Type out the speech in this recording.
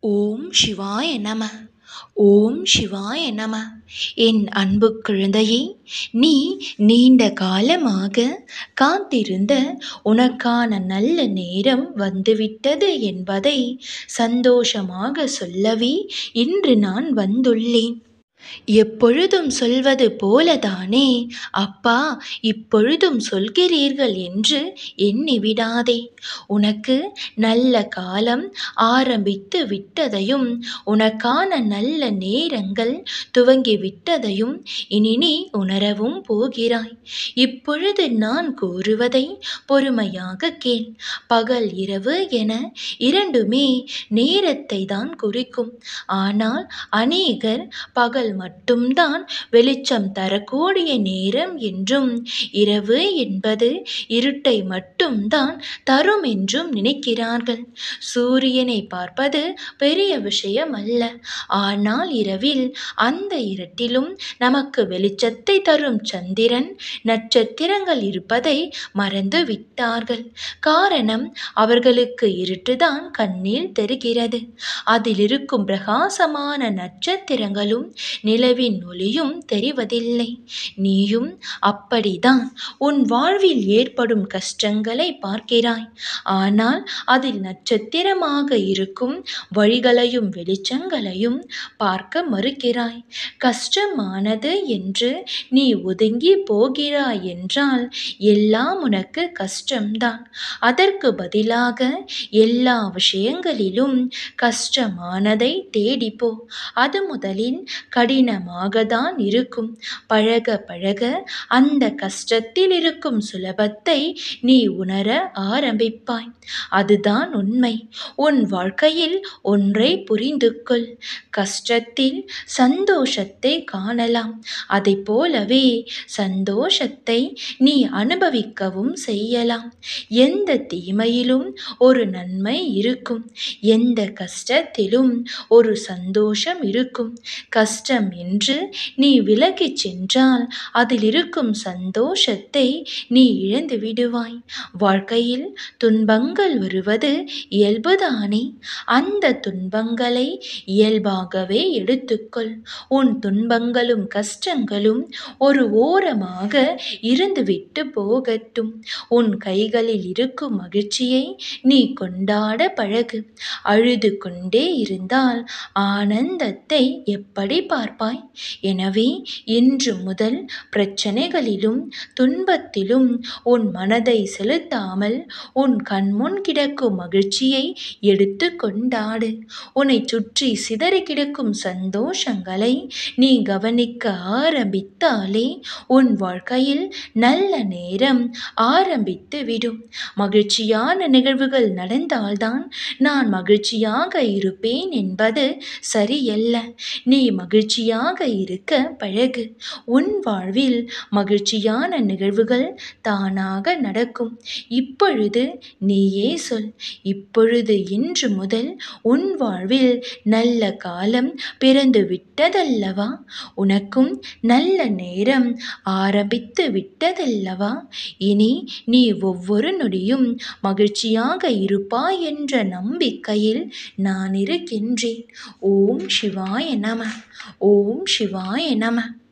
ஓம் சிவாய நம ஓம் சிவாய நம என் அன்பு குழந்தையே நீ நீண்ட காலமாக காத்திருந்த உனக்கான நல்ல நேரம் வந்துவிட்டது என்பதை சந்தோஷமாக சொல்லவே இன்று நான் வந்துள்ளேன் எப்பொழுதும் சொல்வது போலதானே அப்பா இப்பொழுதும் சொல்கிறீர்கள் என்று எண்ணிவிடாதே உனக்கு நல்ல காலம் ஆரம்பித்து விட்டதையும் உனக்கான நல்ல நேரங்கள் துவங்கி விட்டதையும் இனி நீ உணரவும் போகிறாய் இப்பொழுது நான் கூறுவதை பொறுமையாக கேள் பகல் இரவு என இரண்டுமே நேரத்தை தான் குறிக்கும் ஆனால் அநேகர் பகல் மட்டும்தான் வெளிச்சம் தரக்கூடிய நேரம் என்றும் இரவு என்பது இருட்டை மட்டும்தான் தரும் என்றும் நினைக்கிறார்கள் சூரியனை பார்ப்பது பெரிய விஷயம் அல்ல ஆனால் இரவில் அந்த இருட்டிலும் நமக்கு வெளிச்சத்தை தரும் சந்திரன் நட்சத்திரங்கள் இருப்பதை மறந்து விட்டார்கள் காரணம் அவர்களுக்கு இருட்டுதான் கண்ணில் தெரிகிறது அதில் இருக்கும் பிரகாசமான நட்சத்திரங்களும் நிலவின் ஒளியும் தெரிவதில்லை நீயும் அப்படிதான் உன் வாழ்வில் ஏற்படும் கஷ்டங்களை பார்க்கிறாய் ஆனால் அதில் நட்சத்திரமாக இருக்கும் வழிகளையும் வெளிச்சங்களையும் பார்க்க மறுக்கிறாய் கஷ்டமானது என்று நீ ஒதுங்கி போகிறாய் என்றால் எல்லாம் உனக்கு கஷ்டம்தான் அதற்கு பதிலாக எல்லா விஷயங்களிலும் கஷ்டமானதை தேடிப்போ அது முதலில் கடினமாக தான் இருக்கும் பழக பழக அந்த கஷ்டத்தில் இருக்கும் சுலபத்தை நீ உணர ஆரம்பிப்பாய் அதுதான் உண்மை உன் வாழ்க்கையில் ஒன்றை புரிந்து கொள் கஷ்டத்தில் சந்தோஷத்தை காணலாம் அதை போலவே சந்தோஷத்தை நீ அனுபவிக்கவும் செய்யலாம் எந்த தீமையிலும் ஒரு நன்மை இருக்கும் எந்த கஷ்டத்திலும் ஒரு சந்தோஷம் இருக்கும் கஷ்டம் என்று நீ விலகிச் சென்றால் அதில் இருக்கும் சந்தோஷத்தை நீ இழந்து விடுவாய் வாழ்க்கையில் துன்பங்கள் வருவது இயல்புதானே அந்த துன்பங்களை இயல்பாகவே எடுத்துக்கொள் உன் துன்பங்களும் கஷ்டங்களும் ஒரு ஓரமாக இருந்துவிட்டு போகட்டும் உன் கைகளில் இருக்கும் மகிழ்ச்சியை நீ கொண்டாட பழகு அழுது கொண்டே இருந்தால் ஆனந்தத்தை எப்படி பார்ப்பாய் எனவே இன்று முதல் பிரச்சனைகளிலும் துன்பத்திலும் உன் மனதை செலுத்தாமல் உன் கண்முன் கிடக்கும் மகிழ்ச்சியை எடுத்து கொண்டாடு உன்னை சுற்றி சிதறி கிடக்கும் சந்தோஷங்களை நீ கவனிக்க ஆரம்பித்தாலே உன் வாழ்க்கையில் நல்ல நேரம் ஆரம்பித்து விடும் மகிழ்ச்சியான நிகழ்வுகள் நடந்தால்தான் நான் மகிழ்ச்சியாக இருப்பேன் என்பது சரியல்ல நீ மகிழ்ச்சியாக இருக்க பழகு உன் வாழ்வில் மகிழ்ச்சியான நிகழ்வுகள் தானாக நடக்கும் இப்பொழுது நீயே சொல் இப்பொழுது இன்று முதல் உன் வாழ்வில் நல்ல காலம் பிறந்து விட்டதல்லவா உனக்கும் நல்ல நேரம் ஆரம்பித்து விட்டதல்லவா இனி நீ ஒவ்வொரு நொடியும் மகிழ்ச்சியாக இருப்பாய் என்ற நம்பிக்கையில் நான் இருக்கின்றேன் ஓம் சிவாய நம ஓம் சிவாய நம